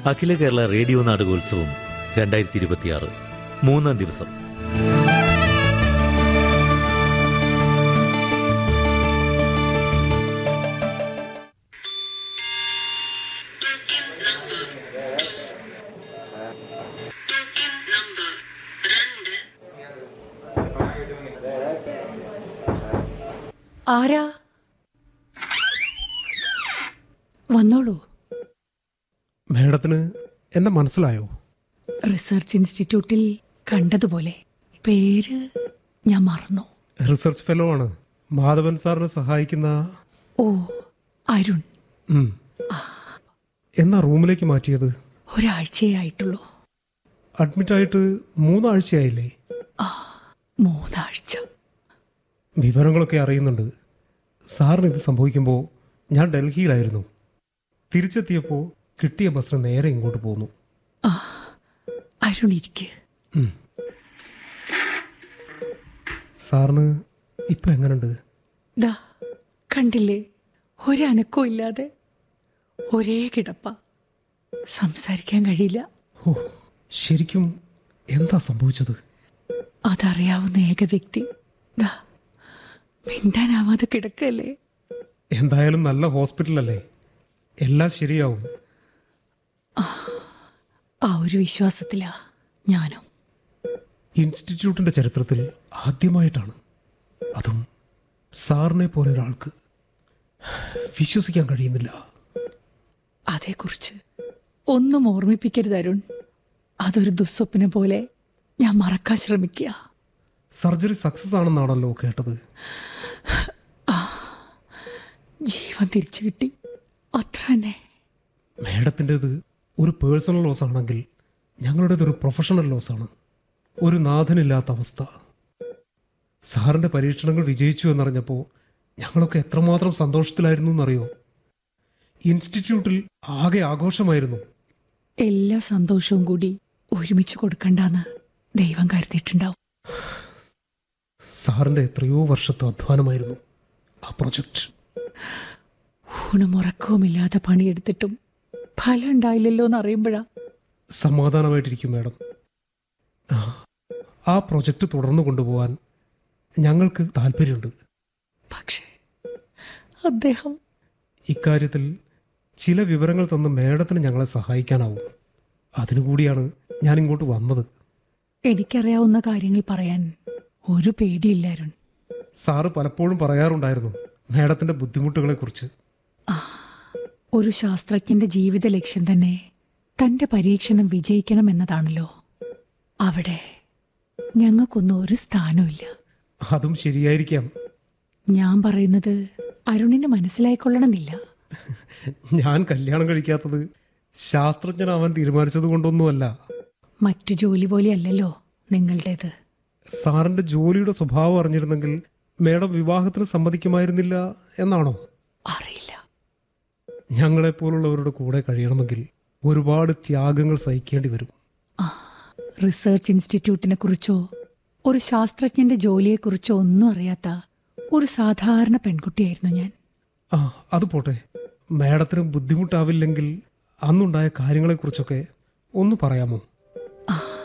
അഖില Kerala radio നാടകോത്സവം രണ്ടായിരത്തി ഇരുപത്തിയാറ് മൂന്നാം ദിവസം ആരാ വന്നോളൂ മേഡത്തിന് എന്നെ മനസ്സിലായോ റിസർച്ച് ഇൻസ്റ്റിറ്റ്യൂട്ടിൽ കണ്ടതുപോലെ പേര് ഞാൻ മറന്നു റിസർച്ച് ഫെലോ ആണ് മാധവൻ സാറിനെ സഹായിക്കുന്ന ഓ അരുൺ ഉം. എന്നാ റൂമിലേക്ക് മാറ്റിയത് ഒരാഴ്ചയേ ആയിട്ടുള്ളൂ അഡ്മിറ്റായിട്ട് മൂന്നാഴ്ചയായില്ലേ മൂന്നാഴ്ച വിവരങ്ങളൊക്കെ അറിയുന്നുണ്ട് സാറിന് ഇത് സംഭവിക്കുമ്പോൾ ഞാൻ ഡൽഹിയിലായിരുന്നു തിരിച്ചെത്തിയപ്പോൾ കിട്ടിയ ബസ്സിന് നേരെ ഇങ്ങോട്ട് പോന്നു അരുൺ ഇരിക്ക് ഉം. സാറിന് ഇപ്പം എങ്ങനെയുണ്ട് ദാ കണ്ടില്ലേ ഒരനക്കവും ഇല്ലാതെ ഒരേ കിടപ്പ സംസാരിക്കാൻ കഴിയില്ല ഓ ശരിക്കും എന്താ സംഭവിച്ചത് അതറിയാവുന്ന ഏക വ്യക്തി ദാ മിണ്ടാനാവാതെ കിടക്കല്ലേ എന്തായാലും നല്ല ഹോസ്പിറ്റലല്ലേ എല്ലാം ശരിയാവും ആ ഒരു വിശ്വാസത്തിലാ ഞാനും ഇൻസ്റ്റിറ്റ്യൂട്ടിന്റെ ചരിത്രത്തിൽ ആദ്യമായിട്ടാണ് അതും സാറിനെ പോലെ ഒരാൾക്ക് വിശ്വസിക്കാൻ കഴിയുന്നില്ല അതേക്കുറിച്ച് ഒന്നും ഓർമ്മിപ്പിക്കരുത് അരുൺ അതൊരു ദുസ്വപ്നം പോലെ ഞാൻ മറക്കാൻ ശ്രമിക്കുക സർജറി സക്സസ് ആണെന്നാണല്ലോ കേട്ടത് ജീവൻ തിരിച്ചു കിട്ടി അത്ര തന്നെ മേഡത്തിൻ്റെത് ഒരു പേഴ്സണൽ ലോസ് ആണെങ്കിൽ ഞങ്ങളുടേത് ഒരു പ്രൊഫഷണൽ ലോസ് ആണ് ഒരു നാഥനില്ലാത്ത അവസ്ഥ സാറിന്റെ പരീക്ഷണങ്ങൾ വിജയിച്ചു എന്നറിഞ്ഞപ്പോൾ ഞങ്ങളൊക്കെ എത്രമാത്രം സന്തോഷത്തിലായിരുന്നു എന്നറിയോ ഇൻസ്റ്റിറ്റ്യൂട്ടിൽ ആകെ ആഘോഷമായിരുന്നു എല്ലാ സന്തോഷവും കൂടി ഒരുമിച്ച് കൊടുക്കണ്ടെന്ന് ദൈവം കരുതിയിട്ടുണ്ടാവും സാറിന്റെ എത്രയോ വർഷത്തെ അധ്വാനമായിരുന്നു ആ പ്രൊജക്റ്റ് ഊണും ഉറക്കവുമില്ലാതെ പണിയെടുത്തിട്ടും ഫലം ഉണ്ടായില്ലല്ലോ എന്ന് അറിയുമ്പോഴാ സമാധാനമായിട്ടിരിക്കും മാഡം ആ, ആ പ്രൊജക്റ്റ് തുടർന്നു കൊണ്ടുപോകാൻ ഞങ്ങൾക്ക് താല്പര്യമുണ്ട് പക്ഷേ അദ്ദേഹം ഇക്കാര്യത്തിൽ ചില വിവരങ്ങൾ തന്ന് മേഡത്തിന് ഞങ്ങളെ സഹായിക്കാനാവും അതിനുകൂടിയാണ് ഞാൻ ഇങ്ങോട്ട് വന്നത് എനിക്കറിയാവുന്ന കാര്യങ്ങൾ പറയാൻ ഒരു പേടിയില്ല അരുൺ സാറ് പലപ്പോഴും പറയാറുണ്ടായിരുന്നു മേഡത്തിന്റെ ബുദ്ധിമുട്ടുകളെക്കുറിച്ച് ഒരു ശാസ്ത്രജ്ഞന്റെ ജീവിത ലക്ഷ്യം തന്നെ തന്റെ പരീക്ഷണം വിജയിക്കണം എന്നതാണല്ലോ അവിടെ ഞങ്ങൾക്കൊന്നും ഒരു സ്ഥാനമില്ല അതും ശരിയായിരിക്കാം ഞാൻ പറയുന്നത് അരുണിന് മനസ്സിലായിക്കൊള്ളണമെന്നില്ല ഞാൻ കല്യാണം കഴിക്കാത്തത് ശാസ്ത്രജ്ഞനാവാൻ തീരുമാനിച്ചത് കൊണ്ടൊന്നുമല്ല മറ്റു ജോലി പോലെയല്ലല്ലോ നിങ്ങളുടേത് സാറിന്റെ ജോലിയുടെ സ്വഭാവം അറിഞ്ഞിരുന്നെങ്കിൽ മേഡം വിവാഹത്തിന് സമ്മതിക്കുമായിരുന്നില്ല എന്നാണോ അറിയില്ല ഞങ്ങളെപ്പോലുള്ളവരുടെ കൂടെ കഴിയണമെങ്കിൽ ഒരുപാട് ത്യാഗങ്ങൾ സഹിക്കേണ്ടി വരും റിസർച്ച് ഇൻസ്റ്റിറ്റ്യൂട്ടിനെ കുറിച്ചോ ഒരു ശാസ്ത്രജ്ഞന്റെ ജോലിയെക്കുറിച്ചോ ഒന്നും അറിയാത്ത ഒരു സാധാരണ പെൺകുട്ടിയായിരുന്നു ഞാൻ ആ അത് പോട്ടെ മേഡത്തിന് ബുദ്ധിമുട്ടാവില്ലെങ്കിൽ അന്നുണ്ടായ കാര്യങ്ങളെക്കുറിച്ചൊക്കെ ഒന്ന് പറയാമോ